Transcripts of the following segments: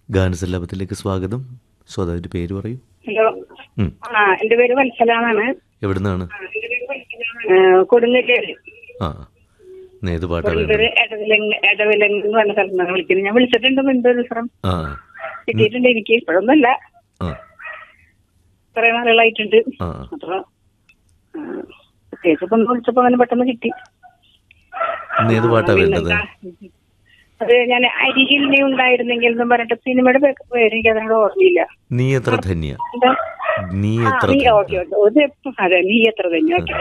ഗാനസല്ലാപത്തിലേക്ക് സ്വാഗതം ശ്രോതാവിന്റെ പേര് പറയൂ ഹലോ ഉം. ആ എന്റെ പേര് വത്സലാന്നാണ് എവിടുന്നാണ് കൊടുങ്ങല്ലൂര് ആ ഇന്ന് ഏത് പാട്ടാ വേണ്ടത് കൊടുങ്ങല്ലൂര് എടവിലങ്ങ് എടവിലങ്ങ് എന്ന് പറഞ്ഞ സ്ഥലത്താണ് വിളിക്കുന്നത് ഞാൻ വിളിച്ചിട്ടുണ്ട് മുൻപ് ഒരു ദിവസം ആ കിട്ടിയിട്ടുണ്ട് എനിക്ക് ഇപ്പോഴൊന്നുമല്ല ആ കുറെ നാളുകളായിട്ടുണ്ട് ആ അപ്പൊ ആ, പ്രത്യേകിച്ച് ഇപ്പൊ ഒന്ന് വിളിച്ചപ്പോ അങ്ങനെ പെട്ടെന്ന് കിട്ടി ഇന്ന് ഏത് പാട്ടാ വേണ്ടത് അത് ഞാൻ അരികിൽ നീ ഉണ്ടായിരുന്നെങ്കിൽ എന്ന് പറഞ്ഞിട്ട് സിനിമയുടെ പേ- പേര് എനിക്ക് അതിനോട് ഓർമ്മയില്ല നീ എത്ര ധന്യ എന്താ നീ ആ, എത്ര നീ ധന്യ. ഓക്കെ ഓക്കെ ഒരു അതെ നീ എത്ര തന്നെ ഓക്കെ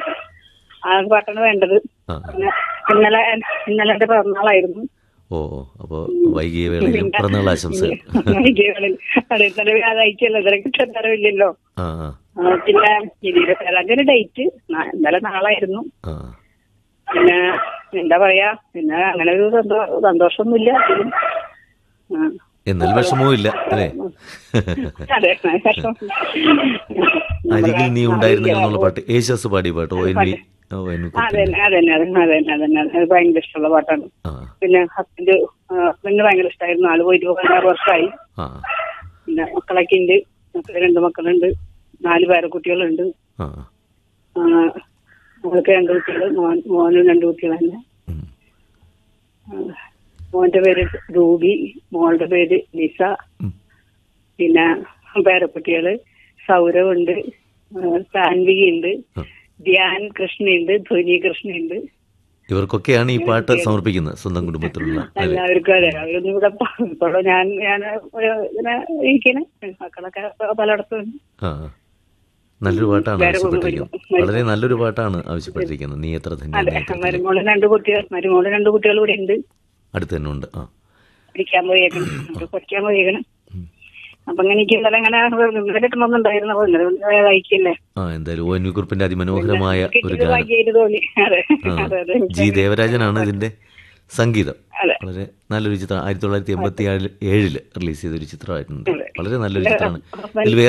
ആ പാട്ടാണ് വേണ്ടത് ആ പിന്നെ ഇന്നലെ ഇന്നലെ എന്റെ പിറന്നാളായിരുന്നു ഓ ഓ അപ്പോ വൈകിയ വേളയിലും പിറന്നാൾ ആശംസകൾ വൈകിയകളിൽ അതെ ഇന്നലെ വ്യാഴാഴ്ചയല്ല ഇന്നലെ കിട്ടുന്നറിയില്ലല്ലോ ആ ആ ആ, പിന്നെ ഇരുപത്തേഴാം ഡേറ്റ് ന- ഇന്നലെ നാളായിരുന്നു ആ പിന്നെ എന്താ പറയാ പിന്നെ അങ്ങനെ ഒരു സന്തോ- സന്തോഷമൊന്നുമില്ല എങ്കിലും, ആ. എന്നാൽ വിഷമവും ഇല്ല അല്ലേ അതെ വിഷമം. അരികിൽ നീ ഉണ്ടായിരുന്നെങ്കിൽ എന്നുള്ള പാട്ട് യേശുദാസ് പാടിയ പാട്ട് O N V O N V കുറുപ്പിന്റെ. അതന്നെ അതന്നെ അതന്നെ അതന്നെ അതന്നെ അത് ഭയങ്കര ഇഷ്ടമുള്ള പാട്ടാണ് ആ പിന്നെ ഹസ്ബൻഡ് ഹസ്ബൻഡിന് ഭയങ്കര ഇഷ്ടമായിരുന്നു ആള് പോയിട്ട് പതിനാറ് വർഷമായി ആ പിന്നെ മക്കളൊക്കെ ഉണ്ട് മക്കള് രണ്ട് മക്കളുണ്ട് നാല് പേരക്കുട്ടികളുണ്ട് ആ ആ, മോൾക്ക് രണ്ട് കുട്ടികൾ മോൻ മോനും രണ്ട് കുട്ടികൾ തന്നെ ഉം. ആ, മോന്റെ പേര് റൂബി മോളുടെ പേര് ലിസ ഉം. പിന്നെ പേരക്കുട്ടികള് സൗരവ് ഉണ്ട് സാൻവിക ഉണ്ട് ആ. ധ്യാൻ കൃഷ്ണയുണ്ട് ധ്വനി കൃഷ്ണയുണ്ട് ഇവർക്കൊക്കെയാണ് ഈ പാട്ട് സമർപ്പിക്കുന്നത് സ്വന്തം കുടുംബത്തിലുള്ള അല്ലേ എല്ലാവർക്കും അതെ അവരൊന്നും ഇവിടെ പ- ഇപ്പോഴും ഞാൻ ഞാൻ ഒരു ഇങ്ങനെ ഇരിക്കണേ മക്കളൊക്കെ പലയിടത്തും ഉണ്ട് ആ നല്ലൊരു പാട്ടാണ് വേറെ ആവശ്യപ്പെട്ടിരിക്കുന്നത് ഒന്നും വളരെ നല്ലൊരു പാട്ടാണ് ആവശ്യപ്പെട്ടിരിക്കുന്നത് നീ എത്ര ധന്യ അതെ നീ എത്ര ധന്യ. മരുമോള് രണ്ട് കുട്ടികൾ മരുമോള് രണ്ട് കുട്ടികൾ ഇവിടെ ഉണ്ട് അടുത്ത് തന്നെ ഉണ്ട് ആ പഠിക്കാൻ പോയേക്കണം അവര് പഠിക്കാൻ പോയേക്കണം അപ്പൊ അങ്ങനെ എനിക്ക് ഇന്നലെ അങ്ങനെ ഇന്നലെ കിട്ടണമെന്നുണ്ടായിരുന്നു അപ്പൊ ഇന്നലെ വായിക്കില്ലേ ആ എന്തായാലും ഒ എൻ വി കുറിപ്പിന്റെ അതിമനോഹരമായ ഒരു കിട്ടിയത് ഗാനം ഭാഗ്യമായിട്ട് തോന്നി അതെ ആ അതെ അതെ ജി ദേവരാജനാണ് ഇതിന്റെ സംഗീതം അതെ വളരെ നല്ലൊരു ചിത്രം ആയിരത്തി തൊള്ളായിരത്തി എൺപത്തി ഏഴില് റിലീസ് ചെയ്ത ഒരു ചിത്രമായിട്ടുണ്ട് വളരെ നല്ലൊരു ചിത്രമാണ് ഇതിൽ